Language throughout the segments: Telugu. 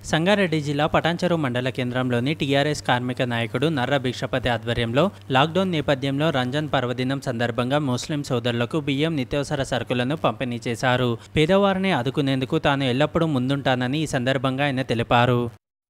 సంగారెడ్డి జిల్లా పటాన్చెరు మండల కేంద్రంలోని టీఆర్ఎస్ కార్మిక నాయకుడు నర్ర భిక్షపతి ఆధ్వర్యంలో లాక్డౌన్ నేపథ్యంలో రంజాన్ పర్వదినం సందర్భంగా ముస్లిం సోదరులకు బియ్యం నిత్యావసర సరుకులను పంపిణీ చేశారు పేదవారిని ఆదుకునేందుకు తాను ఎల్లప్పుడూ ముందుంటానని ఈ సందర్భంగా ఆయన తెలిపారు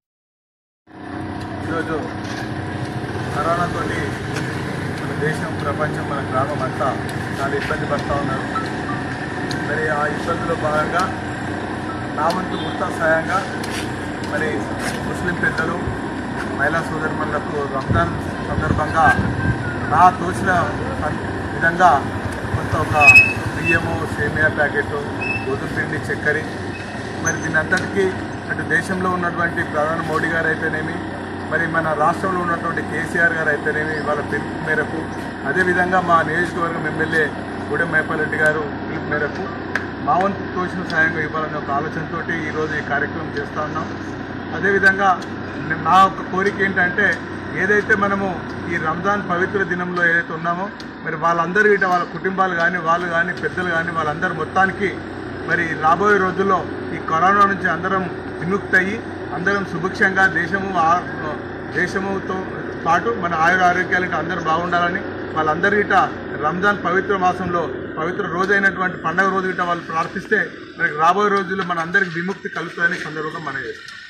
ఈరోజు కరోనాతో మన దేశం ప్రపంచం మన గ్రామం అంతా చాలా ఇబ్బంది పడుతూ ఉన్నారు మరి ఆ ఇబ్బందులో భాగంగా నా వంతు గుర్తా సాయంగా మరి ముస్లిం పెద్దలు మహిళా సోదరులకు రంజాన్ సందర్భంగా నా తోచిన అన్- విధంగా కొంత ఒక బియ్యము సేమియా ప్యాకెట్ గోధుమ పిండి చక్కెర మరి దీని అంతటికీ అటు దేశంలో ఉన్నటువంటి ప్రధాని మోడీ గారు అయితేనేమి మరి మన రాష్ట్రంలో ఉన్నటువంటి కేసీఆర్ గారు అయితేనేమి వాళ్ళ పిలుపు మేరకు అదేవిధంగా మా నియోజకవర్గం ఎమ్మెల్యే గూడెం మేపాలరెడ్డి గారు పిలుపు మేరకు మా వంతు తోచిన సాయంగా ఇవ్వాలనే ఒక ఆలోచనతో ఈరోజు ఈ కార్యక్రమం చేస్తూ ఉన్నాం అదేవిధంగా నే- నా ఒక కోరిక ఏంటంటే ఏదైతే మనము ఈ రంజాన్ పవిత్ర దినంలో ఏదైతే ఉన్నామో మరి వాళ్ళందరూ ఇట వాళ్ళ కుటుంబాలు కానీ వాళ్ళు కానీ పెద్దలు కానీ వాళ్ళందరూ మొత్తానికి మరి రాబోయే రోజుల్లో ఈ కరోనా నుంచి అందరం విముక్తి అయ్యి అందరం సుభిక్షంగా దేశము ఆ- దేశముతో పాటు మన ఆయుర ఆరోగ్యాలు అందరూ బాగుండాలని వాళ్ళందరూ ఇట రంజాన్ పవిత్ర మాసంలో పవిత్ర రోజైనటువంటి పండగ రోజు ఇట వాళ్ళు ప్రార్థిస్తే మనకి రాబోయే రోజుల్లో మన అందరికి విముక్తి కలుగుతుందని ఈ సందర్భంగా మనం చేస్తాం